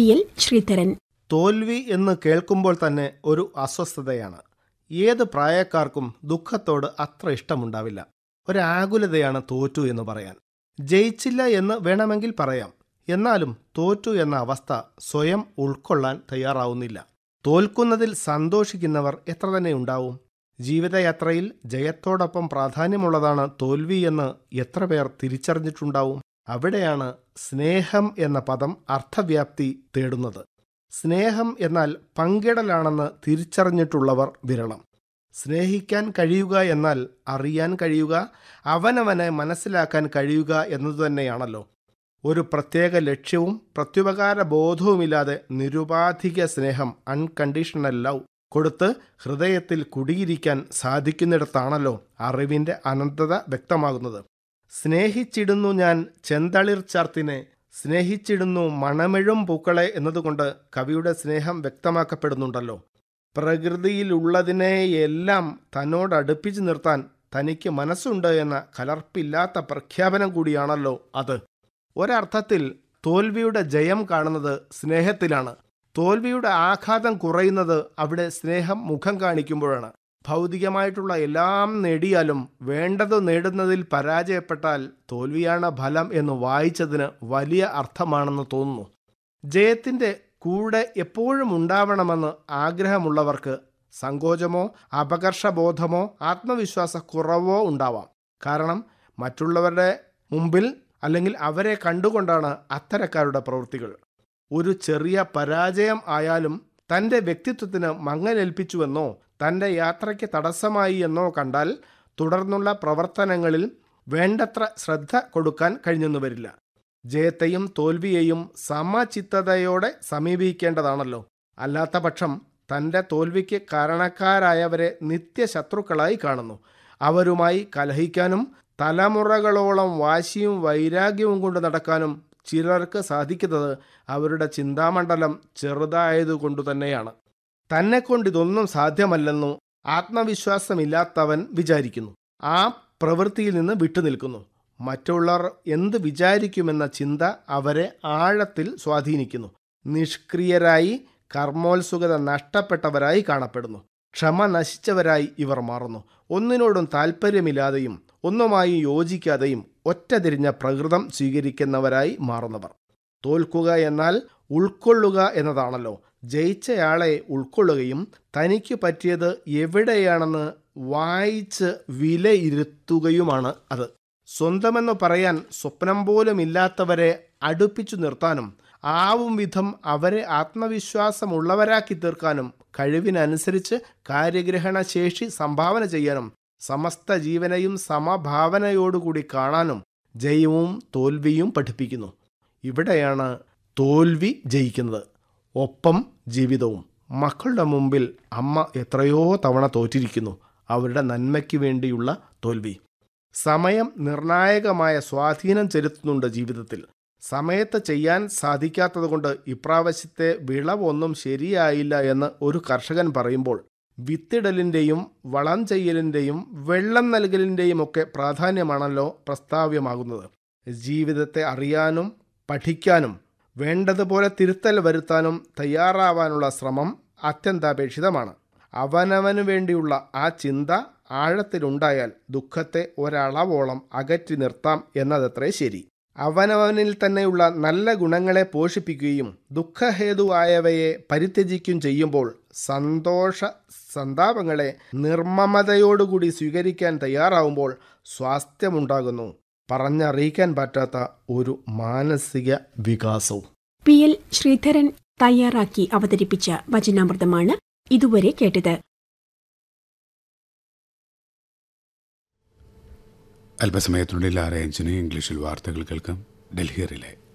P L Sreedharan തോൽവി എന്ന് കേൾക്കുമ്പോൾ തന്നെ ഒരു അസ്വസ്ഥതയാണ് ഏത് പ്രായക്കാർക്കും ദുഃഖത്തോട് അത്ര ഇഷ്ടമുണ്ടാവില്ല ഒരാകുലതയാണ് തോറ്റു എന്ന് പറയാൻ ജയിച്ചില്ല എന്ന് വേണമെങ്കിൽ പറയാം എന്നാലും തോറ്റു എന്ന അവസ്ഥ സ്വയം ഉൾക്കൊള്ളാൻ തയ്യാറാവുന്നില്ല തോൽക്കുന്നതിൽ സന്തോഷിക്കുന്നവർ എത്ര തന്നെ ഉണ്ടാവും ജീവിതയാത്രയിൽ ജയത്തോടൊപ്പം പ്രാധാന്യമുള്ളതാണ് തോൽവി എന്ന് എത്ര പേർ തിരിച്ചറിഞ്ഞിട്ടുണ്ടാവും അവിടെയാണ് സ്നേഹം എന്ന പദം അർത്ഥവ്യാപ്തി തേടുന്നത് സ്നേഹം എന്നാൽ പങ്കിടലാണെന്ന് തിരിച്ചറിഞ്ഞിട്ടുള്ളവർ വിരളം സ്നേഹിക്കാൻ കഴിയുക എന്നാൽ അറിയാൻ കഴിയുക അവനവനെ മനസ്സിലാക്കാൻ കഴിയുക എന്നതുതന്നെയാണല്ലോ ഒരു പ്രത്യേക ലക്ഷ്യവും പ്രത്യുപകാര ബോധവുമില്ലാതെ നിരുപാധിക സ്നേഹം അൺകണ്ടീഷണൽ ലവ് കൊടുത്ത് ഹൃദയത്തിൽ കുടിയിരിക്കാൻ സാധിക്കുന്നിടത്താണല്ലോ അറിവിൻ്റെ അനന്തത വ്യക്തമാകുന്നത് സ്നേഹിച്ചിടുന്നു ഞാൻ ചെന്തളിർ ചാർത്തിനെ സ്നേഹിച്ചിടുന്നു മണമെഴും പൂക്കളെ എന്നതുകൊണ്ട് കവിയുടെ സ്നേഹം വ്യക്തമാക്കപ്പെടുന്നുണ്ടല്ലോ പ്രകൃതിയിലുള്ളതിനെയെല്ലാം തന്നോട് അടുപ്പിച്ചു നിർത്താൻ തനിക്ക് മനസ്സുണ്ട് എന്ന കലർപ്പില്ലാത്ത പ്രഖ്യാപനം കൂടിയാണല്ലോ അത് ഒരർത്ഥത്തിൽ തോൽവിയുടെ ജയം കാണുന്നത് സ്നേഹത്തിലാണ് തോൽവിയുടെ ആഘാതം കുറയുന്നത് അവിടെ സ്നേഹം മുഖം കാണിക്കുമ്പോഴാണ് ഭൗതികമായിട്ടുള്ള എല്ലാം നേടിയാലും വേണ്ടത് നേടുന്നതിൽ പരാജയപ്പെട്ടാൽ തോൽവിയാണ് ഫലം എന്ന് വായിച്ചതിന് വലിയ അർത്ഥമാണെന്ന് തോന്നുന്നു ജയത്തിൻ്റെ കൂടെ എപ്പോഴും ഉണ്ടാവണമെന്ന് ആഗ്രഹമുള്ളവർക്ക് സങ്കോചമോ അപകർഷബോധമോ ആത്മവിശ്വാസക്കുറവോ ഉണ്ടാവാം കാരണം മറ്റുള്ളവരുടെ മുമ്പിൽ അല്ലെങ്കിൽ അവരെ കണ്ടുകൊണ്ടാണ് അത്തരക്കാരുടെ പ്രവൃത്തികൾ ഒരു ചെറിയ പരാജയം ആയാലും തൻ്റെ വ്യക്തിത്വത്തിന് മങ്ങലേൽപ്പിച്ചുവെന്നോ തൻ്റെ യാത്രയ്ക്ക് തടസ്സമായി എന്നോ കണ്ടാൽ തുടർന്നുള്ള പ്രവർത്തനങ്ങളിൽ വേണ്ടത്ര ശ്രദ്ധ കൊടുക്കാൻ കഴിഞ്ഞെന്നു വരില്ല ജയത്തെയും തോൽവിയെയും സമചിത്തതയോടെ സമീപിക്കേണ്ടതാണല്ലോ അല്ലാത്ത പക്ഷം തൻ്റെ തോൽവിക്ക് കാരണക്കാരായവരെ നിത്യശത്രുക്കളായി കാണുന്നു അവരുമായി കലഹിക്കാനും തലമുറകളോളം വാശിയും വൈരാഗ്യവും കൊണ്ട് നടക്കാനും ചിലർക്ക് സാധിക്കുന്നത് അവരുടെ ചിന്താമണ്ഡലം ചെറുതായതുകൊണ്ടു തന്നെയാണ് തന്നെക്കൊണ്ട് ഇതൊന്നും സാധ്യമല്ലെന്നു ആത്മവിശ്വാസമില്ലാത്തവൻ വിചാരിക്കുന്നു ആ പ്രവൃത്തിയിൽ നിന്ന് വിട്ടുനിൽക്കുന്നു മറ്റുള്ളവർ എന്ത് വിചാരിക്കുമെന്ന ചിന്ത അവരെ ആഴത്തിൽ സ്വാധീനിക്കുന്നു നിഷ്ക്രിയരായി കർമ്മോത്സുകത നഷ്ടപ്പെട്ടവരായി കാണപ്പെടുന്നു ക്ഷമ നശിച്ചവരായി ഇവർ മാറുന്നു ഒന്നിനോടും താല്പര്യമില്ലാതെയും ഒന്നുമായി യോജിക്കാതെയും ഒറ്റതിരിഞ്ഞ പ്രകൃതം സ്വീകരിക്കുന്നവരായി മാറുന്നവർ തോൽക്കുക എന്നാൽ ഉൾക്കൊള്ളുക എന്നതാണല്ലോ ജയിച്ചയാളെ ഉൾക്കൊള്ളുകയും തനിക്ക് പറ്റിയത് എവിടെയാണെന്ന് വായിച്ച് വിലയിരുത്തുകയുമാണ് അത് സ്വന്തമെന്ന് പറയാൻ സ്വപ്നം പോലും ഇല്ലാത്തവരെ അടുപ്പിച്ചു നിർത്താനും ആവും വിധം അവരെ ആത്മവിശ്വാസമുള്ളവരാക്കി തീർക്കാനും കഴിവിനനുസരിച്ച് കാര്യഗ്രഹണ ശേഷി സംഭാവന ചെയ്യാനും സമസ്ത ജീവനെയും സമഭാവനയോടുകൂടി കാണാനും ജയവും തോൽവിയും പഠിപ്പിക്കുന്നു ഇവിടെയാണ് തോൽവി ജയിക്കുന്നത് ഒപ്പം ജീവിതവും മക്കളുടെ മുമ്പിൽ അമ്മ എത്രയോ തവണ തോറ്റിരിക്കുന്നു അവരുടെ നന്മയ്ക്ക് വേണ്ടിയുള്ള തോൽവി സമയം നിർണായകമായ സ്വാധീനം ചെലുത്തുന്നുണ്ട് ജീവിതത്തിൽ സമയത്ത് ചെയ്യാൻ സാധിക്കാത്തതുകൊണ്ട് ഇപ്രാവശ്യത്തെ വിളവൊന്നും ശരിയായില്ല എന്ന് ഒരു കർഷകൻ പറയുമ്പോൾ വിത്തിടലിൻ്റെയും വളം ചെയ്യലിൻ്റെയും വെള്ളം നൽകലിൻ്റെയും ഒക്കെ പ്രാധാന്യമാണല്ലോ പ്രസ്താവ്യമാകുന്നത് ജീവിതത്തെ അറിയാനും പഠിക്കാനും വേണ്ടതുപോലെ തിരുത്തൽ വരുത്താനും തയ്യാറാവാനുള്ള ശ്രമം അത്യന്താപേക്ഷിതമാണ് അവനവനു വേണ്ടിയുള്ള ആ ചിന്ത ആഴത്തിലുണ്ടായാൽ ദുഃഖത്തെ ഒരളവോളം അകറ്റി നിർത്താം എന്നതത്രേ ശരി അവനവനിൽ തന്നെയുള്ള നല്ല ഗുണങ്ങളെ പോഷിപ്പിക്കുകയും ദുഃഖഹേതുവായവയെ പരിത്യജിക്കുകയും ചെയ്യുമ്പോൾ സന്തോഷ സന്താപങ്ങളെ നിർമ്മമതയോടുകൂടി സ്വീകരിക്കാൻ തയ്യാറാവുമ്പോൾ സ്വാസ്ഥ്യമുണ്ടാകുന്നു പറഞ്ഞറിയിക്കാൻ പറ്റാത്ത ഒരു മാനസിക വികാസവും പി എൽ ശ്രീധരൻ തയ്യാറാക്കി അവതരിപ്പിച്ച വചനാമൃതമാണ് ഇതുവരെ കേട്ടത് അല്പസമയത്തിനുള്ളിൽ ആറ് അഞ്ചിന് ഇംഗ്ലീഷിൽ വാർത്തകൾ കേൾക്കാം ഡൽഹി റിലേ